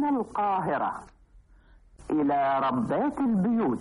من القاهرة إلى ربات البيوت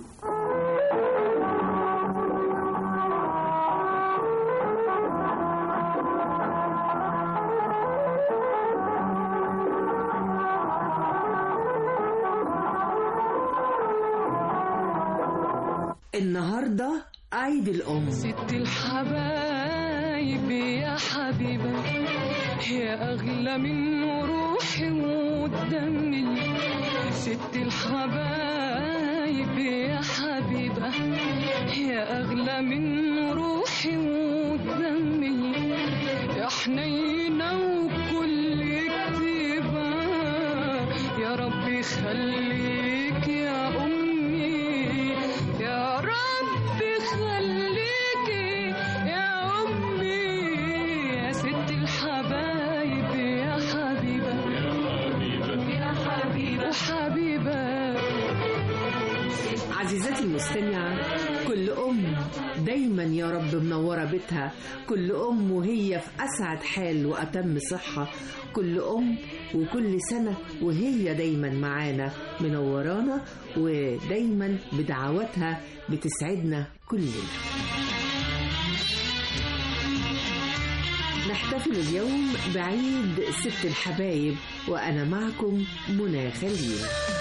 النهاردة عيد الأم ست الحبايب يا حبيبة يا أغلى من روحي ودمي ست الحبايب يا حبيبة يا أغلى من روحي ودمي يا حنينة وكل كتيبة يا رب يخليك يا أمي يا رب خليكي يا أمي يا ست الحبايب يا حبيبة يا حبيبة وحبيبة عزيزتي المستمعة كل أم دايما يا رب منورة بيتها كل أم وهي في أسعد حال وأتم صحة كل أم وكل سنة وهي دايما معانا منورانا ودايما بدعواتها بتسعدنا كلنا نحتفل اليوم بعيد ست الحبايب وأنا معكم منى خليل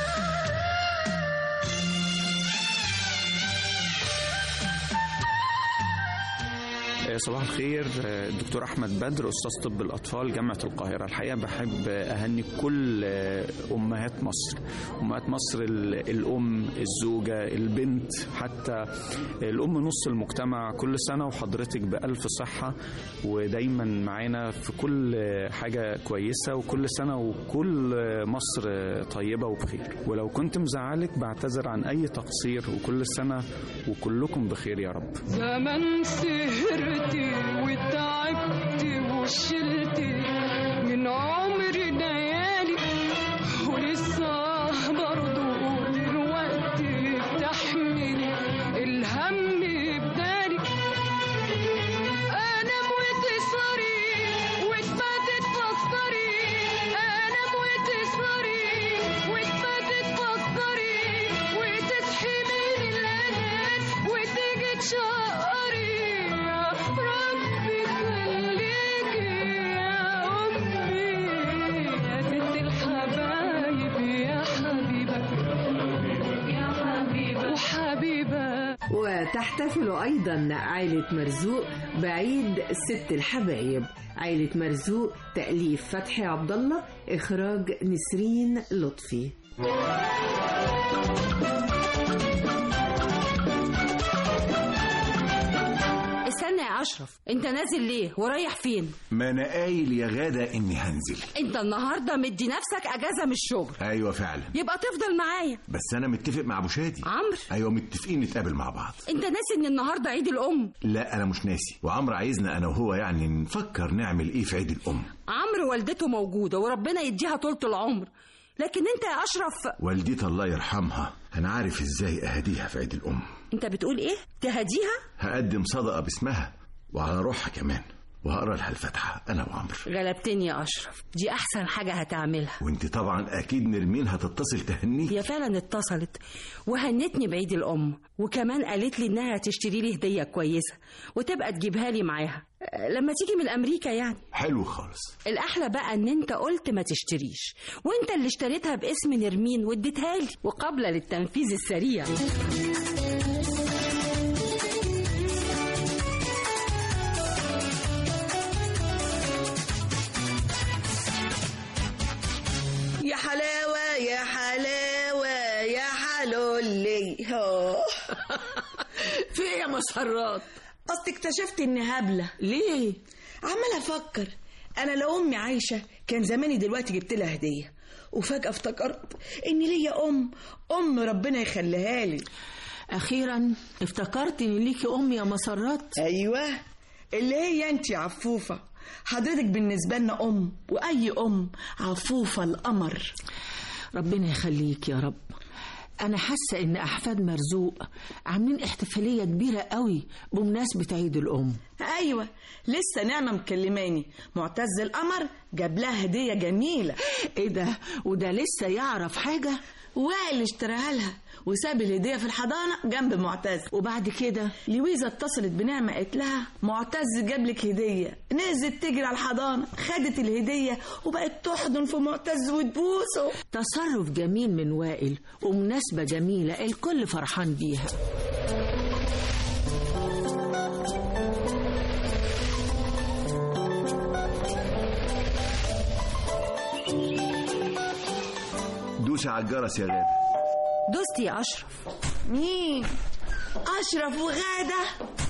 صباح الخير الدكتور احمد بدر استاذ طب الاطفال جامعه القاهره الحقيقه بحب اهني كل امهات مصر امهات مصر الام الزوجه البنت حتى الام نص المجتمع كل سنه وحضرتك بالف صحه ودايما معانا في كل حاجه كويسه وكل سنه وكل مصر طيبه وبخير ولو كنت مزعلك بعتذر عن اي تقصير وكل سنه وكلكم بخير يا رب زمن سهرتي وتعبتي وشلتي من عمري ليالي ولسه برضه دلوقتي بتحملي الهم بدالي انام وتسهري وتباتي تفكري انام وتسهري وتباتي تفكري وتصحي من الانام وتيجي تشقري يا ربي خليكي يا امي يا ست الحبايب يا حبيبه يا حبيبه وحبيبه وتحتفل أيضا عائلة مرزوق بعيد ست الحبايب عائلة مرزوق تأليف فتحي عبد الله إخراج نسرين لطفي استنى يا اشرف انت نازل ليه ورايح فين ما انا قايل يا غادة اني هنزل انت النهارده مدي نفسك اجازه من الشغل ايوه فعلا يبقى تفضل معايا بس انا متفق مع ابو شادي عمرو ايوه متفقين نتقابل مع بعض انت ناسي ان النهارده عيد الام لا انا مش ناسي وعمرو عايزنا انا وهو يعني نفكر نعمل ايه في عيد الام عمرو والدته موجوده وربنا يديها طولة العمر لكن انت يا اشرف والدتي الله يرحمها انا عارف ازاي اهديها في عيد الام انت بتقول ايه تهديها هقدم صدقه باسمها وعلى روحها كمان وهقرا لها الفاتحه انا وعمرو غلبتني يا اشرف دي احسن حاجه هتعملها وانت طبعا اكيد نرمين هتتصل تهنيك هي فعلا اتصلت وهنتني بعيد الام وكمان قالت لي انها هتشتري لي هديه كويسه وتبقى تجيبها لي معاها أه، لما تيجي من امريكا يعني حلو خالص الاحلى بقى ان انت قلت ما تشتريش وانت اللي اشتريتها باسم نرمين واديتها لي وقابله للتنفيذ السريع يا حلاوة يا حلاوة يا حلولي هو. في إيه يا مسرات أصل اكتشفت إني هبلة ليه عمال أفكر أنا لو أمي عايشة كان زماني دلوقتي جبت لها هدية وفجأة افتكرت إن ليا أم أم ربنا يخليها لي أخيرا افتكرت إن ليكي أم يا مسرات أيوة اللي هي أنت عفوفة حضرتك بالنسبة لنا أم وأي أم عفوفة القمر ربنا يخليك يا رب أنا حاسة إن أحفاد مرزوق عاملين احتفالية كبيرة قوي بمناسبة عيد الأم ايوه لسه نعمه مكلماني معتز القمر جاب لها هديه جميله إيه ده وده لسه يعرف حاجة وائل اشتراها لها وساب الهديه في الحضانه جنب معتز وبعد كده لويزا اتصلت بنعمة قالت لها معتز جاب لك هدية نزلت تجري على الحضانة خدت الهدية وبقت تحضن في معتز وتبوسه تصرف جميل من وائل ومناسبة جميلة الكل فرحان بيها دوسي على الجرس يا غادة دوست يا أشرف مين أشرف وغادة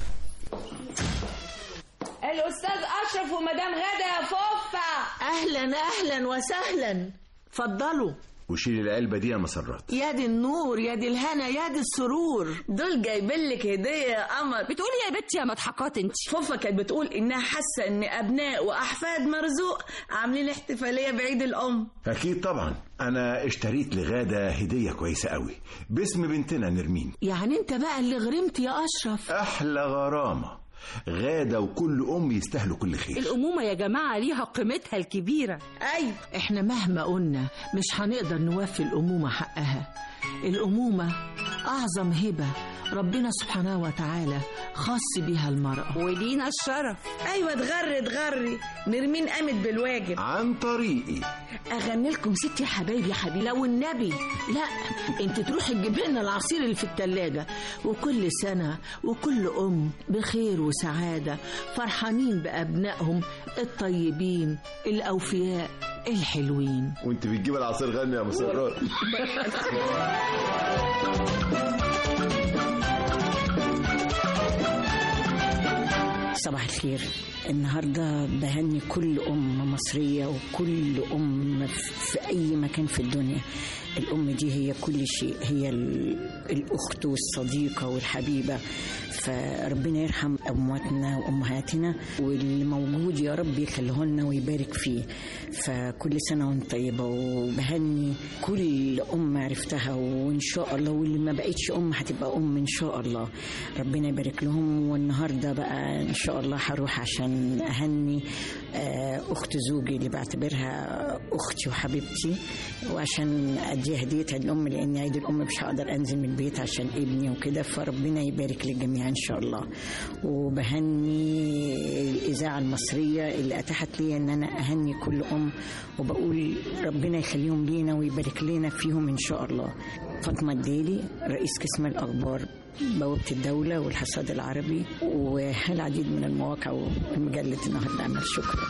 الأستاذ أشرف ومدام غادة يا فوفة أهلا أهلا وسهلا اتفضلوا وشيلي العلبة دي يا مسرات يا دي النور يا دي الهنا يا دي السرور دول جايبين لك هدية يا قمر بتقولي يا بنتي يا مضحكات انت فوفا كانت بتقول إنها حاسة إن أبناء وأحفاد مرزوق عاملين احتفالية بعيد الأم أكيد طبعا أنا اشتريت لغادة هدية كويسة قوي باسم بنتنا نرمين يعني انت بقى اللي غرمت يا أشرف أحلى غرامة غادة وكل أم يستاهلوا كل خير الأمومة يا جماعة ليها قيمتها الكبيرة أيوة احنا مهما قلنا مش هنقدر نوفي الأمومة حقها الأمومة أعظم هبة ربنا سبحانه وتعالى خاص بها المرأة ولينا الشرف أيوة تغري تغري نرمين قامت بالواجب عن طريقي أغني لكم ست يا حبايبي يا حبيبي لو النبي لا انت تروحي تجيب لنا العصير اللي في التلاجة وكل سنة وكل أم بخير وسعادة فرحانين بأبنائهم الطيبين الأوفياء الحلوين وانت بتجيب العصير غني يا مسرات صباح الخير النهاردة بهني كل أم مصرية وكل أم في أي مكان في الدنيا الأم دي هي كل شيء هي ال- الأخت والصديقة والحبيبة فربنا يرحم أمواتنا وأمهاتنا واللي موجود يا رب يخليهن ويبارك فيه فكل سنة وانت طيبة وبهني كل أم عرفتها وإن شاء الله واللي ما بقتش أم هتبقى أم إن شاء الله ربنا يبارك لهم والنهاردة بقى إن شاء الله هروح عشان أهني آه، أخت زوجي اللي بعتبرها أختي وحبيبتي وعشان أديها هدية عيد الأم لأن عيد الأم مش هقدر أنزل من البيت عشان ابني وكده فربنا يبارك للجميع إن شاء الله وبهني الإذاعة المصرية اللي أتاحت لي إن أنا أهني كل أم وبقول ربنا يخليهم لينا ويبارك لنا فيهم إن شاء الله فاطمة الديلي رئيس قسم الأخبار بوابة الدولة والحصاد العربي والعديد من المواقع ومجلة النهار الأمل شكرا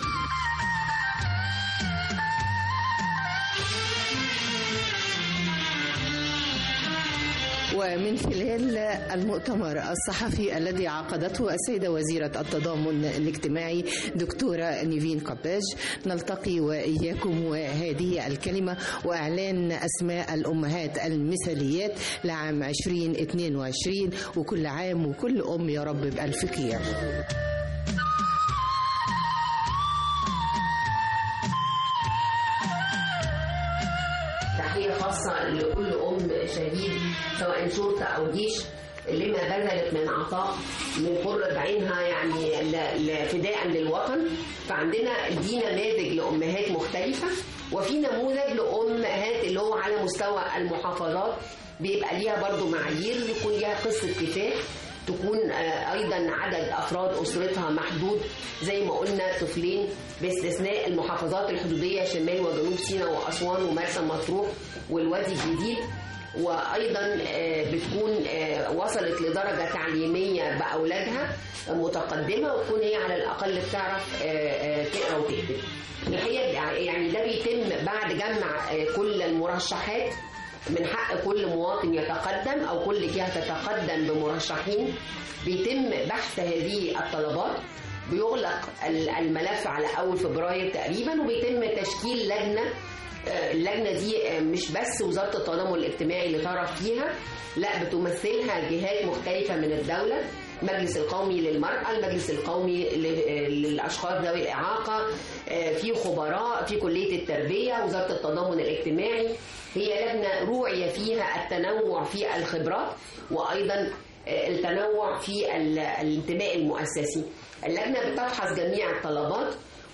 ومن خلال المؤتمر الصحفي الذي عقدته السيدة وزيرة التضامن الاجتماعي دكتورة نيفين قباج نلتقي وإياكم وهذه الكلمة وإعلان أسماء الأمهات المثاليات لعام 2022 وكل عام وكل أم يا رب بألف خير تحية خاصة لكل أم شهيد سواء شرطة أو جيش لما بذلت من عطاء من قرة عينها يعني ل- ل- فداء للوطن فعندنا دي نماذج لأمهات مختلفة وفي نموذج لأمهات اللي هو على مستوى المحافظات بيبقى ليها برضو معايير يكون ليها قصة كفاح تكون آه، ايضا عدد افراد اسرتها محدود زي ما قلنا طفلين باستثناء المحافظات الحدوديه شمال وجنوب سيناء واسوان ومرسى مطروح والوادي الجديد وايضا آه، بتكون آه، وصلت لدرجه تعليميه باولادها متقدمه وتكون هي على الاقل بتعرف آه، آه، تقرا وتكتب الحقيقه يعني ده بيتم بعد جمع آه، كل المرشحات من حق كل مواطن يتقدم او كل جهه تتقدم بمرشحين بيتم بحث هذه الطلبات بيغلق ال- الملف على اول فبراير تقريبا وبيتم تشكيل لجنه آه، اللجنه دي آه، مش بس وزاره التضامن الاجتماعي اللي طرف فيها لا بتمثلها جهات مختلفه من الدوله المجلس القومي للمرأة المجلس القومي ل- للأشخاص ذوي الإعاقة آه، في خبراء في كلية التربية وزارة التضامن الاجتماعي هي لجنة روعي فيها التنوع في الخبرات وأيضا آه، التنوع في ال- الانتماء المؤسسي اللجنة بتفحص جميع الطلبات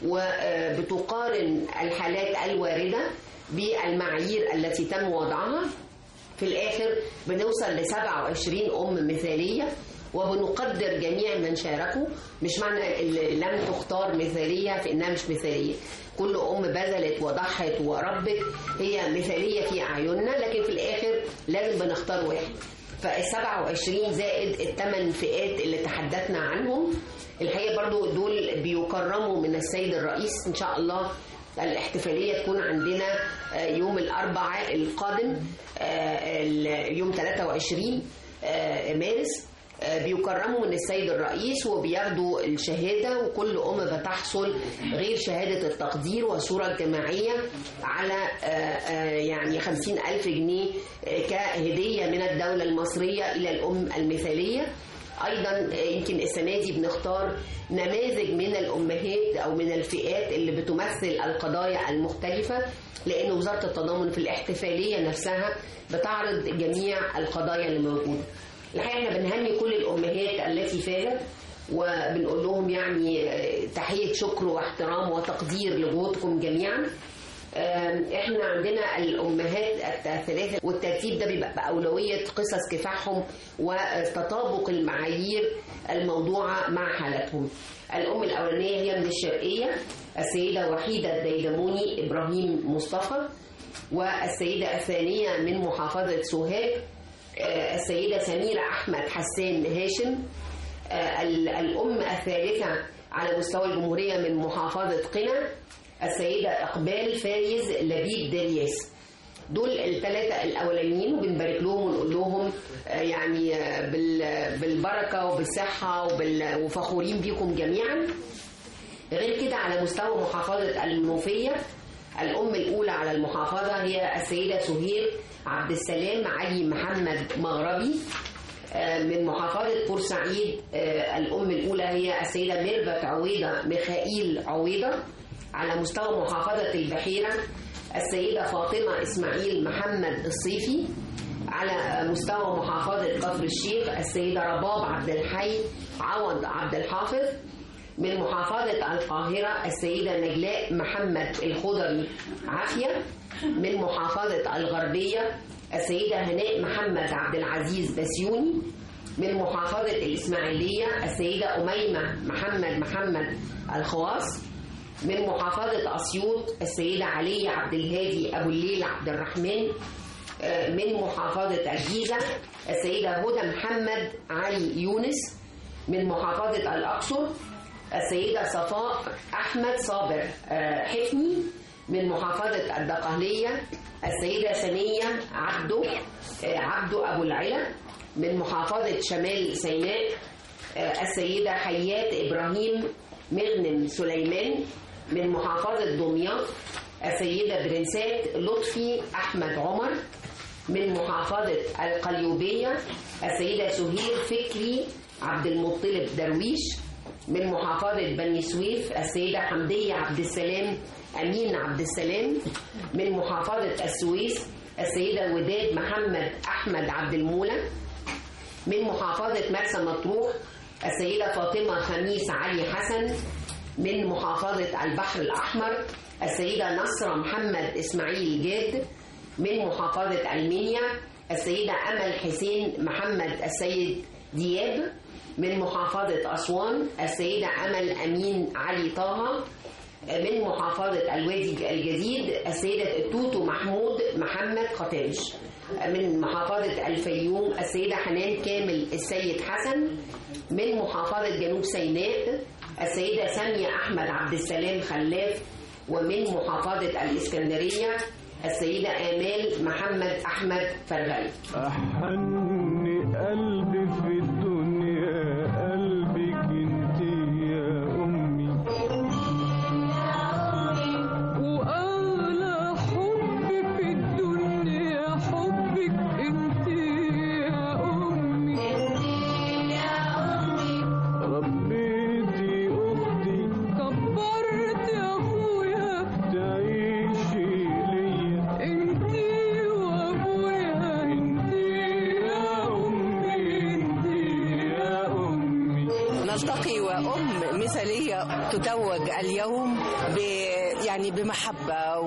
وبتقارن الحالات الواردة بالمعايير التي تم وضعها في الآخر بنوصل ل 27 أم مثالية وبنقدر جميع من شاركوا مش معنى اللي لم تختار مثالية في إنها مش مثالية كل أم بذلت وضحت وربت هي مثالية في أعيننا لكن في الآخر لازم بنختار واحد فال 27 زائد الثمان فئات اللي تحدثنا عنهم الحقيقة برضو دول بيكرموا من السيد الرئيس إن شاء الله الاحتفالية تكون عندنا آه، يوم الأربعاء القادم آه، ال- يوم 23 آه، مارس آه، بيكرموا من السيد الرئيس وبياخدوا الشهادة وكل أم بتحصل غير شهادة التقدير والصورة الجماعية على آه، آه، يعني خمسين ألف جنيه آه، كهدية من الدولة المصرية إلى الأم المثالية ايضا يمكن السنه دي بنختار نماذج من الامهات او من الفئات اللي بتمثل القضايا المختلفه لان وزاره التضامن في الاحتفاليه نفسها بتعرض جميع القضايا اللي موجوده. الحقيقه احنا بنهني كل الامهات التي فازت وبنقول لهم يعني آه، تحيه شكر واحترام وتقدير لجهودكم جميعا. آم، احنا عندنا الامهات الثلاثه والترتيب ده بيبقى باولويه قصص كفاحهم وتطابق المعايير الموضوعه مع حالتهم. الام الاولانيه هي من الشرقيه السيده وحيده الديدموني ابراهيم مصطفى والسيده الثانيه من محافظه سوهاج آه، السيده سميره احمد حسان هاشم آه، ال- الام الثالثه على مستوى الجمهوريه من محافظه قنا السيدة إقبال فايز لبيب درياس دول الثلاثة الأولانيين وبنبارك لهم ونقول لهم آه، يعني آه، بال- بالبركة وبالصحة وبال- وفخورين بيكم جميعا غير كده على مستوى محافظة المنوفية الأم الأولى على المحافظة هي السيدة سهير عبد السلام علي محمد مغربي آه، من محافظة بورسعيد آه، الأم الأولى هي السيدة ميرفت عويضة ميخائيل عويضة على مستوى محافظة البحيرة السيدة فاطمة إسماعيل محمد الصيفي على مستوى محافظة كفر الشيخ السيدة رباب عبد الحي عوض عبد الحافظ من محافظة القاهرة السيدة نجلاء محمد الخضري عافية من محافظة الغربية السيدة هناء محمد عبد العزيز بسيوني من محافظة الإسماعيلية السيدة أميمة محمد محمد الخواص من محافظة أسيوط السيدة علية عبد الهادي أبو الليل عبد الرحمن آه، من محافظة الجيزة السيدة هدى محمد علي يونس من محافظة الأقصر السيدة صفاء أحمد صابر آه، حفني من محافظة الدقهلية السيدة سنية عبده آه، عبده أبو العلا من محافظة شمال سيناء آه، السيدة حيات إبراهيم مغنم سليمان من محافظة دمياط السيدة برنسات لطفي أحمد عمر من محافظة القليوبية السيدة سهير فكري عبد المطلب درويش من محافظة بني سويف السيدة حمدية عبد السلام أمين عبد السلام من محافظة السويس السيدة وداد محمد أحمد عبد المولى من محافظة مرسى مطروح السيدة فاطمة خميس علي حسن من محافظة البحر الأحمر السيدة نصرة محمد إسماعيل جاد من محافظة المنيا السيدة أمل حسين محمد السيد دياب من محافظة أسوان السيدة أمل أمين علي طه من محافظة الوادي الجديد السيدة التوتو محمود محمد قتاش من محافظة الفيوم السيدة حنان كامل السيد حسن من محافظة جنوب سيناء السيدة سامية أحمد عبد السلام خلاف ومن محافظة الإسكندرية السيدة آمال محمد أحمد فرغلي أحني قلبي في الدنيا قلبك انت يا أمي وأغلى حب في الدنيا حبك انت يا أمي نلتقي وأم مثالية تتوج اليوم ب يعني بمحبة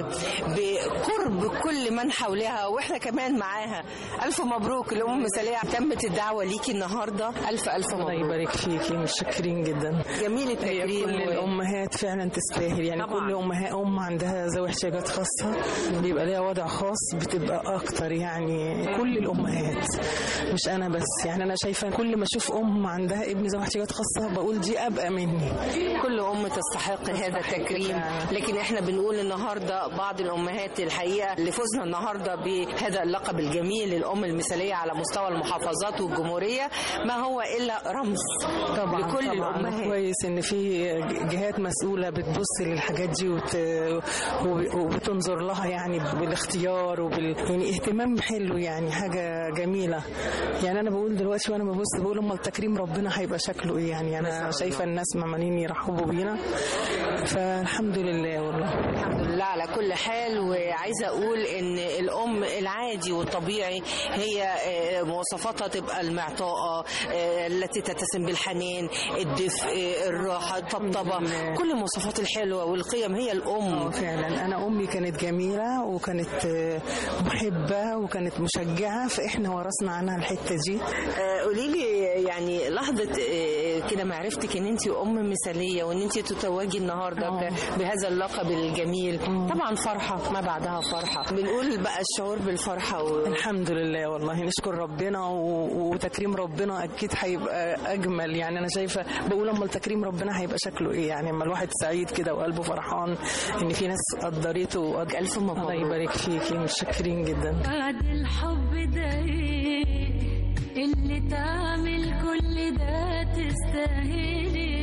وبقرب كل من حولها واحنا كمان معاها ألف مبروك الأم المثالية تمت الدعوة ليكي النهاردة ألف ألف مبروك الله يبارك فيكي متشكرين جدا جميل التكريم كل و- الامهات فعلا تستاهل يعني طبعاً. كل امهات ام عندها ذوي احتياجات خاصه بيبقى ليها وضع خاص بتبقى اكتر يعني كل الامهات مش انا بس يعني انا شايفه كل ما اشوف ام عندها ابن ذوي احتياجات خاصه بقول دي ابقى مني كل ام تستحق هذا التكريم لكن احنا بنقول النهارده بعض الامهات الحقيقه اللي فزنا النهارده بهذا اللقب الجميل الام المثاليه على مستوى المحافظات والجمهوريه ما هو الا رمز طبعا لكل طبعا الامهات كويس ان في جهات مسؤوله بتبص للحاجات دي وت... وب- وبتنظر لها يعني بالاختيار وبال يعني اهتمام حلو يعني حاجه جميله يعني انا بقول دلوقتي وانا ببص بقول امال تكريم ربنا هيبقى شكله ايه يعني انا شايفه الناس عمالين يرحبوا بينا فالحمد لله والله الحمد لله على كل حال وعايزه اقول ان الام العادي والطبيعي هي آه، مواصفاتها تبقى المعطاءه آه، التي تتسم بالحنان الدفء آه، الراحه الطبطبه كل المواصفات الحلوه والقيم هي الام فعلا انا امي كانت جميله وكانت آه، محبه وكانت مشجعه فاحنا ورثنا عنها الحته دي قولي لي يعني لحظه آه، كده معرفتك ان انت ام مثاليه وان انت تتوجي النهارده ب- بهذا اللقب الجميل طبعا فرحه ما بعدها فرحه بنقول بقى الشعور بالفرحه و... الحمد لله والله نشكر ربنا و- وتكريم ربنا اكيد هيبقى اجمل يعني انا شايفه بقول اما تكريم ربنا هيبقى شكله ايه يعني اما الواحد سعيد كده وقلبه فرحان ان في ناس قدرته وقد... الف مبروك الله يبارك فيكي متشكرين جدا بعد الحب ده ايه اللي تعمل كل ده تستاهلي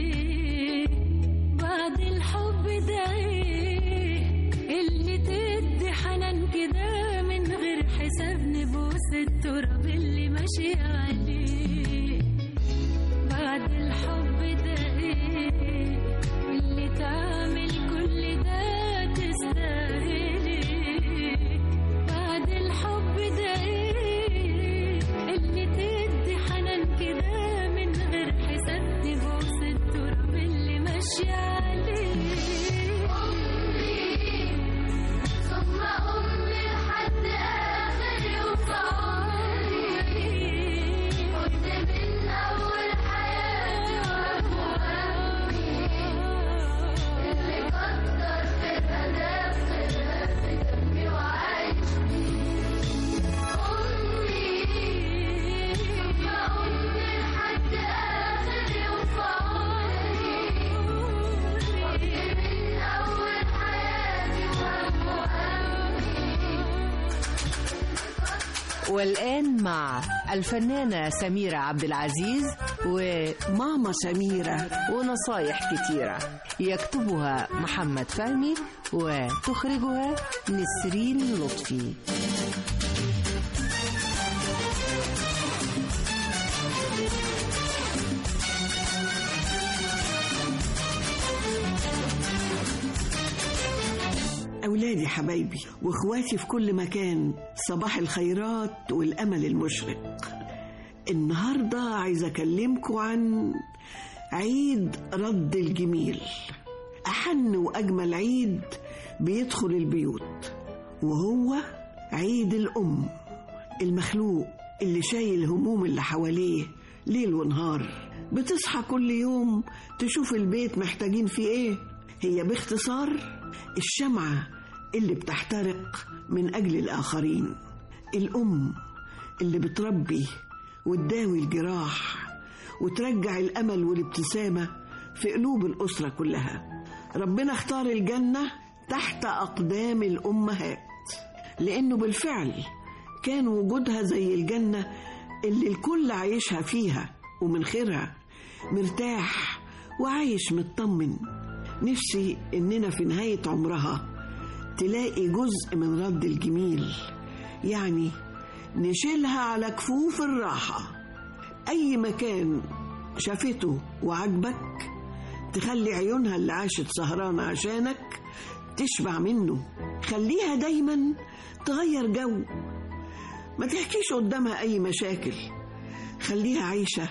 بعد الحب ده ايه اللي تدي حنان كده من غير حساب نبوس التراب اللي ماشي عليه بعد الحب ده ايه اللي تعمل كل ده تستاهلي بعد الحب ده ايه اللي تدي حنان كده من غير حساب تبوس التراب اللي ماشي عليه أمي ثم أمي لحد آخر يوم في عمري كنت من أول حياتي وهمي اللي كتر في الهدف خيرها في دمي وعايش أمي ثم أمي لحد آخر يوم في عمري كنت من أول حياتي وهم وهمي والآن مع الفنانة سميرة عبد العزيز وماما سميرة ونصايح كتيرة يكتبها محمد فهمي وتخرجها نسرين لطفي أولادي حبايبي وإخواتي في كل مكان صباح الخيرات والأمل المشرق النهاردة عايزة أكلمكم عن عيد رد الجميل أحن وأجمل عيد بيدخل البيوت وهو عيد الأم المخلوق اللي شايل هموم اللي حواليه ليل ونهار بتصحى كل يوم تشوف البيت محتاجين فيه ايه هي باختصار الشمعة اللي بتحترق من أجل الآخرين الأم اللي بتربي وتداوي الجراح وترجع الأمل والابتسامة في قلوب الأسرة كلها ربنا اختار الجنة تحت أقدام الأمهات لأنه بالفعل كان وجودها زي الجنة اللي الكل عايشها فيها ومن خيرها مرتاح وعايش مطمن نفسي إننا في نهاية عمرها تلاقي جزء من رد الجميل يعني نشيلها على كفوف الراحة أي مكان شافته وعجبك تخلي عيونها اللي عاشت سهرانة عشانك تشبع منه خليها دايما تغير جو ما تحكيش قدامها أي مشاكل خليها عايشة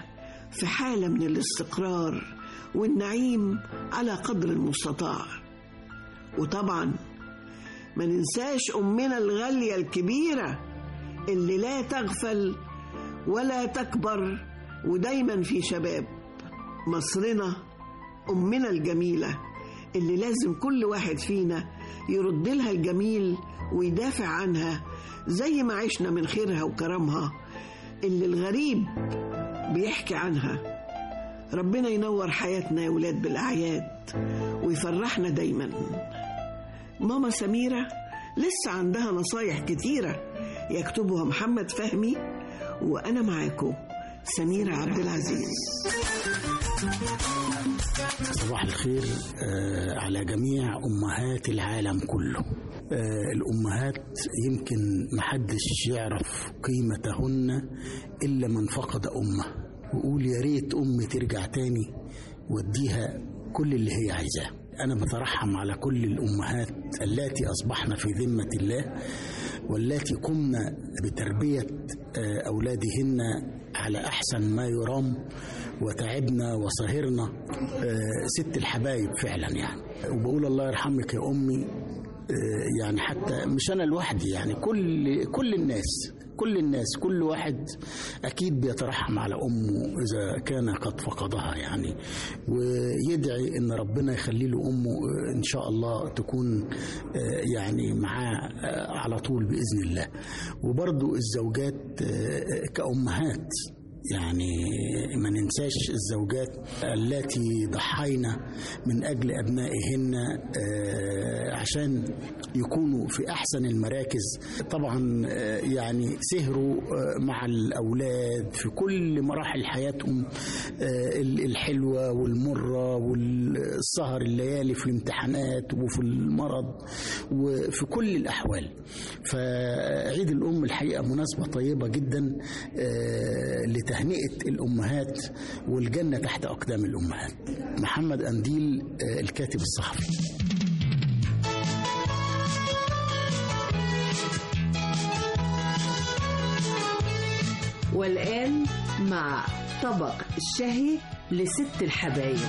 في حالة من الاستقرار والنعيم على قدر المستطاع وطبعا ما ننساش أمنا الغالية الكبيرة اللي لا تغفل ولا تكبر ودايما في شباب مصرنا أمنا الجميلة اللي لازم كل واحد فينا يرد لها الجميل ويدافع عنها زي ما عشنا من خيرها وكرمها اللي الغريب بيحكي عنها ربنا ينور حياتنا يا ولاد بالأعياد ويفرحنا دايما ماما سميرة لسه عندها نصايح كتيرة يكتبها محمد فهمي وأنا معاكم سميرة عبد العزيز صباح الخير آه، على جميع أمهات العالم كله آه، الأمهات يمكن محدش يعرف قيمتهن إلا من فقد أمه وقول يا ريت أمي ترجع تاني واديها كل اللي هي عايزاه أنا بترحم على كل الأمهات اللاتي أصبحن في ذمة الله واللاتي قمن بتربية آه، أولادهن على أحسن ما يرام وتعبنا وسهرنا آه، ست الحبايب فعلا يعني وبقول الله يرحمك يا أمي آه، يعني حتى مش أنا لوحدي يعني كل كل الناس كل الناس كل واحد أكيد بيترحم على أمه إذا كان قد فقدها يعني ويدعي إن ربنا يخلي له أمه آه، إن شاء الله تكون آه، يعني معاه آه، على طول بإذن الله وبرضو الزوجات آه، كأمهات يعني ما ننساش الزوجات التي ضحينا من أجل أبنائهن آه، عشان يكونوا في أحسن المراكز طبعا آه، يعني سهروا آه، مع الأولاد في كل مراحل حياتهم آه، الحلوة والمرة والسهر الليالي في الامتحانات وفي المرض وفي كل الأحوال فعيد الأم الحقيقة مناسبة طيبة جدا آه، لتهنئة الأمهات والجنة تحت أقدام الأمهات محمد أنديل آه، الكاتب الصحفي والآن مع طبق الشهي لست الحبايب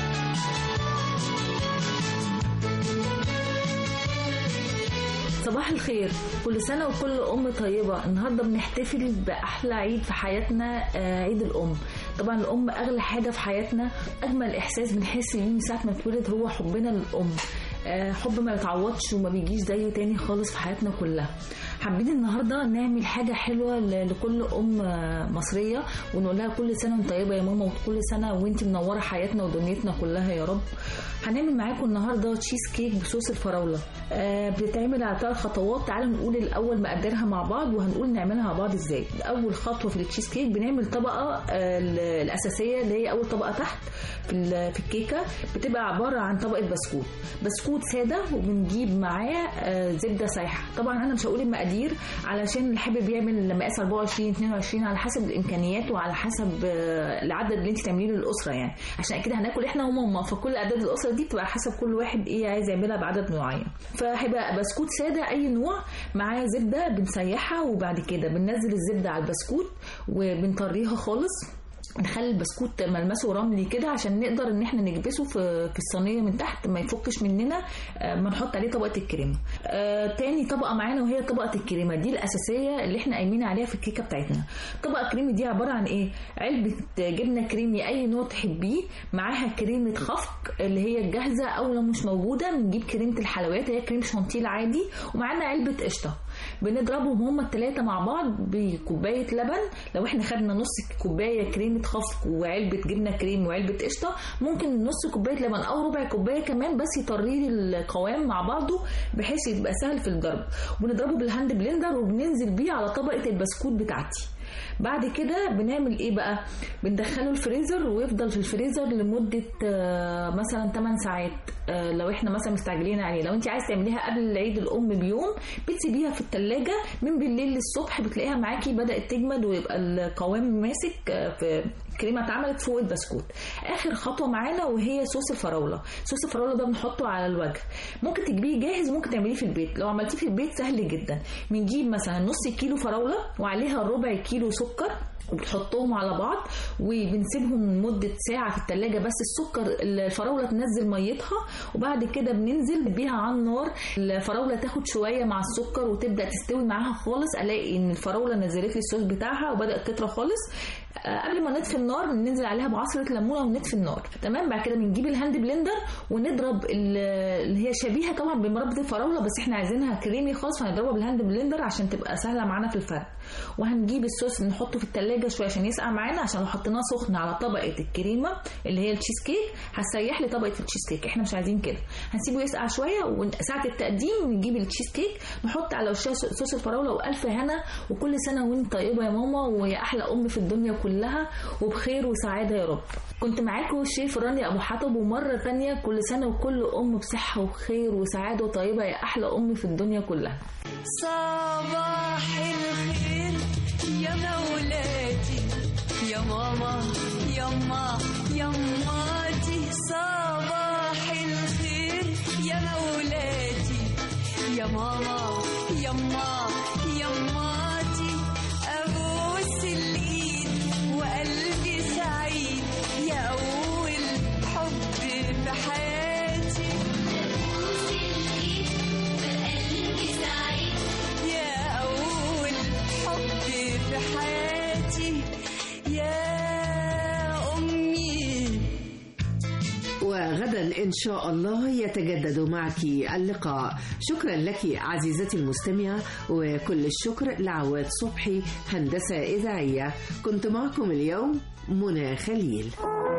صباح الخير كل سنة وكل أم طيبة النهاردة بنحتفل بأحلى عيد في حياتنا آه، عيد الأم طبعا الأم أغلى حاجة في حياتنا أجمل إحساس بنحس بيه من ساعة ما اتولد هو حبنا للأم آه، حب ما يتعوضش وما بيجيش زيه تاني خالص في حياتنا كلها حابين النهارده نعمل حاجه حلوه ل- لكل ام آه، مصريه ونقول لها كل سنه وانت طيبه يا ماما وكل سنه وانت منوره حياتنا ودنيتنا كلها يا رب هنعمل معاكم النهارده تشيز كيك بصوص الفراوله آه بتتعمل على ثلاث خطوات تعالوا نقول الاول مقدرها مع بعض وهنقول نعملها مع بعض ازاي اول خطوه في التشيز كيك بنعمل طبقه آه ال- الاساسيه اللي هي اول طبقه تحت في ال- في الكيكه بتبقى عباره عن طبقه بسكوت بسكوت ساده وبنجيب معاه آه زبده سايحه طبعا انا مش هقول المقادير علشان اللي حابب يعمل مقاس 24 22 على حسب الامكانيات وعلى حسب آه، العدد اللي انت تعمليه للاسره يعني عشان كده هناكل احنا وماما فكل اعداد الاسره دي بتبقى حسب كل واحد ايه عايز يعملها بعدد معين فهيبقى بسكوت ساده اي نوع معاه زبده بنسيحها وبعد كده بننزل الزبده على البسكوت وبنطريها خالص نخلي البسكوت ملمسه رملي كده عشان نقدر ان احنا نكبسه في في الصينيه من تحت ما يفكش مننا آه، ما نحط عليه طبقه الكريمه آه تاني طبقه معانا وهي طبقه الكريمه دي الاساسيه اللي احنا قايمين عليها في الكيكه بتاعتنا طبقه الكريمه دي عباره عن ايه علبه جبنه كريمي اي نوع تحبيه معاها كريمه خفق اللي هي الجاهزه او لو مش موجوده بنجيب كريمه الحلويات اللي هي كريم شانتيه العادي ومعانا علبه قشطه بنضربهم هما الثلاثه مع بعض بكوبايه لبن لو احنا خدنا نص كوبايه كريمه خفق وعلبه جبنه كريم وعلبه قشطه ممكن نص كوبايه لبن او ربع كوبايه كمان بس يطري لي القوام مع بعضه بحيث يبقى سهل في الضرب وبنضربه بالهاند بلندر وبننزل بيه على طبقه البسكوت بتاعتي بعد كده بنعمل ايه بقى بندخله الفريزر ويفضل في الفريزر لمده آه، مثلا 8 ساعات آه، لو احنا مثلا مستعجلين عليه لو انت عايز تعمليها قبل عيد الام بيوم بتسيبيها في التلاجة من بالليل للصبح بتلاقيها معاكي بدات تجمد ويبقى القوام ماسك آه، في كريمه اتعملت فوق البسكوت اخر خطوه معانا وهي صوص الفراوله صوص الفراوله ده بنحطه على الوجه ممكن تجيبيه جاهز ممكن تعمليه في البيت لو عملتيه في البيت سهل جدا بنجيب مثلا نص كيلو فراوله وعليها ربع كيلو سكر وبتحطهم على بعض وبنسيبهم مدة ساعة في التلاجة بس السكر الفراولة تنزل ميتها وبعد كده بننزل بيها على النار الفراولة تاخد شوية مع السكر وتبدأ تستوي معاها خالص ألاقي إن الفراولة نزلت لي الصوص بتاعها وبدأت تطرى خالص آه، قبل ما نطفي النار بننزل عليها بعصرة ليمونة ونطفي النار تمام بعد كده بنجيب الهاند بلندر ونضرب ال- اللي هي شبيهة طبعا بمربى الفراولة بس احنا عايزينها كريمي خالص فهنضربها بالهاند بلندر عشان تبقى سهلة معانا في الفرد وهنجيب الصوص نحطه في التلاجة شوية عشان يسقع معانا عشان لو حطيناه سخن على طبقة الكريمة اللي هي التشيز كيك هتسيح لي طبقة التشيز كيك احنا مش عايزين كده هنسيبه يسقع شوية وساعة التقديم نجيب التشيز كيك نحط على وشها صوص الفراولة وألف هنا وكل سنة وانت طيبة يا ماما ويا أحلى أم في الدنيا كلها وبخير وسعادة يا رب كنت معاكم الشيف رانيا أبو حطب ومرة تانية كل سنة وكل أم بصحة وخير وسعادة وطيبة يا أحلى أم في الدنيا كلها صباح الخير يا مولاتي يا ماما يما يماتي صباح الخير يا مولاتي يا ماما يما يماتي ابوس الايد وقلبي سعيد يا اول حب في حياتي ابوس الايد وقلبي سعيد يا أول حب في حياتي يا أمي وغدا إن شاء الله يتجدد معك اللقاء شكرا لك عزيزتي المستمعة وكل الشكر لعواد صبحي هندسة إذاعية كنت معكم اليوم منى خليل